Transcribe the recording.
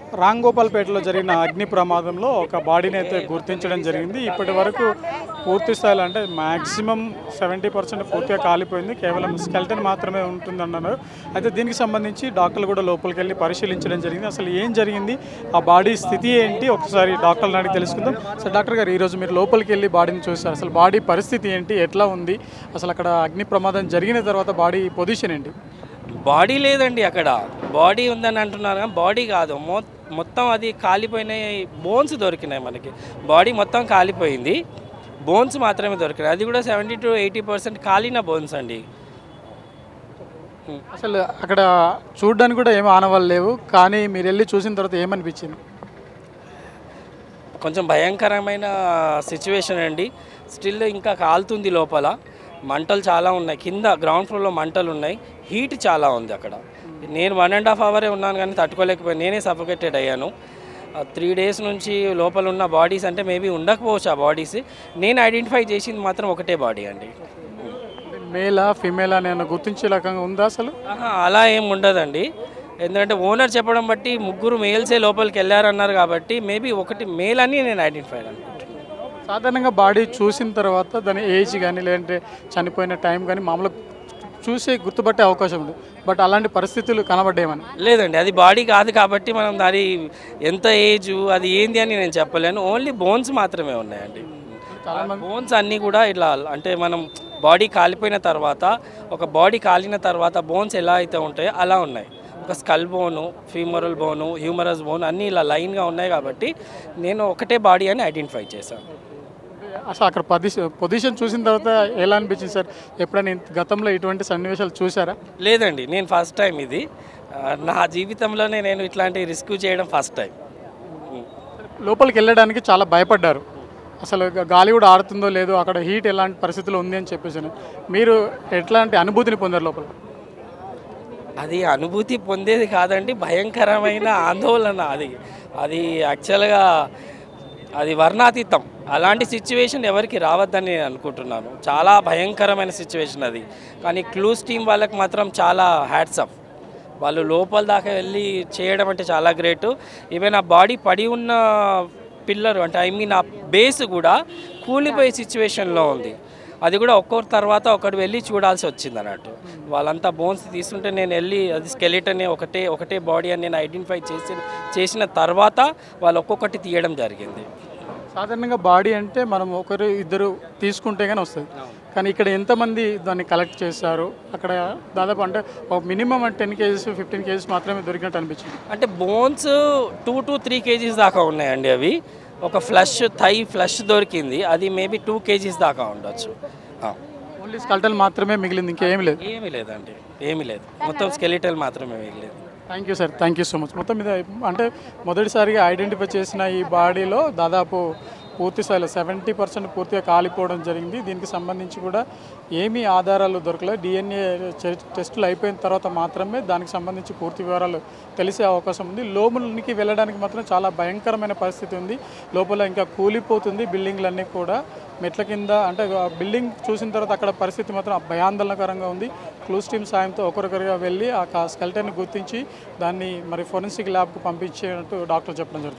రాంగోపాల్పేటలో జరిగిన అగ్ని ప్రమాదంలో ఒక బాడీని అయితే గుర్తించడం జరిగింది ఇప్పటి వరకు పూర్తి స్థాయిలో అంటే మ్యాక్సిమం సెవెంటీ పర్సెంట్ పూర్తిగా కాలిపోయింది కేవలం స్కెల్టన్ మాత్రమే ఉంటుందన్నారు అయితే దీనికి సంబంధించి డాక్టర్లు కూడా లోపలికి వెళ్ళి పరిశీలించడం జరిగింది అసలు ఏం జరిగింది ఆ బాడీ స్థితి ఏంటి ఒకసారి డాక్టర్ని అడిగి తెలుసుకుందాం సార్ డాక్టర్ గారు ఈరోజు మీరు లోపలికి వెళ్ళి బాడీని చూస్తారు అసలు బాడీ పరిస్థితి ఏంటి ఎట్లా ఉంది అసలు అక్కడ అగ్ని ప్రమాదం జరిగిన తర్వాత బాడీ పొజిషన్ ఏంటి బాడీ లేదండి అక్కడ బాడీ ఉందని అంటున్నారు కానీ బాడీ కాదు మొ మొత్తం అది కాలిపోయిన బోన్స్ దొరికినాయి మనకి బాడీ మొత్తం కాలిపోయింది బోన్స్ మాత్రమే దొరికినాయి అది కూడా సెవెంటీ టు ఎయిటీ పర్సెంట్ కాలిన బోన్స్ అండి అసలు అక్కడ చూడడానికి కూడా ఏమి ఆనవాళ్ళు లేవు కానీ మీరు వెళ్ళి చూసిన తర్వాత ఏమనిపించింది కొంచెం భయంకరమైన సిచ్యువేషన్ అండి స్టిల్ ఇంకా కాలుతుంది లోపల మంటలు చాలా ఉన్నాయి కింద గ్రౌండ్ ఫ్లోర్లో మంటలు ఉన్నాయి హీట్ చాలా ఉంది అక్కడ నేను వన్ అండ్ హాఫ్ అవరే ఉన్నాను కానీ తట్టుకోలేకపోయాను నేనే సఫోకేటెడ్ అయ్యాను త్రీ డేస్ నుంచి లోపల ఉన్న బాడీస్ అంటే మేబీ ఉండకపోవచ్చు ఆ బాడీస్ నేను ఐడెంటిఫై చేసింది మాత్రం ఒకటే బాడీ అండి మేలా ఫిమేలా నేను గుర్తించే రకంగా ఉందా అసలు ఆహా, అలా ఏం ఉండదండి ఎందుకంటే ఓనర్ చెప్పడం బట్టి ముగ్గురు మేల్సే లోపలికి వెళ్ళారన్నారు కాబట్టి మేబీ ఒకటి మేల్ అని నేను ఐడెంటిఫై అనుకుంటున్నాను సాధారణంగా బాడీ చూసిన తర్వాత దాని ఏజ్ కానీ లేదంటే చనిపోయిన టైం కానీ మామూలుగా చూసి గుర్తుపట్టే అవకాశం ఉంది బట్ అలాంటి పరిస్థితులు కనబడ్డాయమని లేదండి అది బాడీ కాదు కాబట్టి మనం దాని ఎంత ఏజ్ అది ఏంది అని నేను చెప్పలేను ఓన్లీ బోన్స్ మాత్రమే ఉన్నాయండి బోన్స్ అన్నీ కూడా ఇట్లా అంటే మనం బాడీ కాలిపోయిన తర్వాత ఒక బాడీ కాలిన తర్వాత బోన్స్ ఎలా అయితే ఉంటాయో అలా ఉన్నాయి ఒక స్కల్ బోను ఫీమరల్ బోను హ్యూమరస్ బోన్ అన్నీ ఇలా లైన్గా ఉన్నాయి కాబట్టి నేను ఒకటే బాడీ అని ఐడెంటిఫై చేశాను అసలు అక్కడ పొజిషన్ పొజిషన్ చూసిన తర్వాత ఎలా అనిపించింది సార్ ఎప్పుడైనా ఇంత- గతంలో ఇటువంటి సన్నివేశాలు చూసారా లేదండి నేను ఫస్ట్ టైం ఇది ఆ, నా జీవితంలోనే నేను ఇట్లాంటి రిస్క్ చేయడం ఫస్ట్ టైం లోపలికి వెళ్ళడానికి చాలా భయపడ్డారు అసలు గ- గాలి కూడా ఆడుతుందో లేదో అక్కడ హీట్ ఎలాంటి పరిస్థితులు ఉంది అని చెప్పేసి మీరు ఎట్లాంటి అనుభూతిని పొందారు లోపల అది అనుభూతి పొందేది కాదండి భయంకరమైన ఆందోళన అది అది యాక్చువల్గా అది వర్ణాతీతం అలాంటి సిచ్యువేషన్ ఎవరికి రావద్దని నేను అనుకుంటున్నాను చాలా భయంకరమైన సిచ్యువేషన్ అది కానీ క్లూస్ టీం వాళ్ళకి మాత్రం చాలా హ్యాట్స్ ఆఫ్ వాళ్ళు లోపల దాకా వెళ్ళి చేయడం అంటే చాలా గ్రేట్ ఈవెన్ ఆ బాడీ పడి ఉన్న పిల్లర్ అంటే ఐ మీన్ ఆ బేస్ కూడా కూలిపోయే సిచ్యువేషన్లో ఉంది అది కూడా ఒక్కొక్క తర్వాత ఒకటి వెళ్ళి చూడాల్సి వచ్చింది అన్నట్టు వాళ్ళంతా బోన్స్ తీసుకుంటే నేను వెళ్ళి అది స్కెలిటన్ ఒకటే ఒకటే బాడీ అని నేను ఐడెంటిఫై చేసి చేసిన తర్వాత వాళ్ళు ఒక్కొక్కటి తీయడం జరిగింది సాధారణంగా బాడీ అంటే మనం ఒకరు ఇద్దరు తీసుకుంటే కానీ వస్తుంది కానీ ఇక్కడ ఎంతమంది దాన్ని కలెక్ట్ చేశారు అక్కడ దాదాపు అంటే ఒక minimum ten KGs fifteen KGs మాత్రమే దొరికినట్టు అనిపించింది అంటే bones two to three KGs దాకా ఉన్నాయండి అవి ఒక ఫ్లష్ థై ఫ్లష్ దొరికింది అది మేబీ టూ కేజీస్ దాకా ఉండొచ్చు ఆ. ఓన్లీ స్కల్టల్ మాత్రమే మిగిలింది ఇంకేమీ లేదు ఏమీ లేదండి ఏమీ లేదు మొత్తం స్కెలిటల్ మాత్రమే మిగిలేదు thank you sir thank you so much మొత్తం మీద అంటే మొదటిసారిగా ఐడెంటిఫై చేసిన ఈ బాడీలో దాదాపు పూర్తి స్థాయిలో సెవెంటీ పర్సెంట్ పూర్తిగా కాలిపోవడం జరిగింది దీనికి సంబంధించి కూడా ఏమీ ఆధారాలు దొరకలేదు డిఎన్ఏ టెస్టులు అయిపోయిన తర్వాత మాత్రమే దానికి సంబంధించి పూర్తి వివరాలు తెలిసే అవకాశం ఉంది లోపలికి వెళ్ళడానికి మాత్రం చాలా భయంకరమైన పరిస్థితి ఉంది లోపల ఇంకా కూలిపోతుంది బిల్డింగ్లన్నీ కూడా మెట్ల కింద అంటే ఆ బిల్డింగ్ చూసిన తర్వాత అక్కడ పరిస్థితి మాత్రం భయాందోళనకరంగా ఉంది క్లూస్ టీమ్ సాయంతో ఒకరొకరుగా వెళ్ళి ఆ స్కెల్టన్ గుర్తించి దాన్ని మరి ఫోరెన్సిక్ ల్యాబ్కు పంపించేటట్టు డాక్టర్ చెప్పడం జరుగుతుంది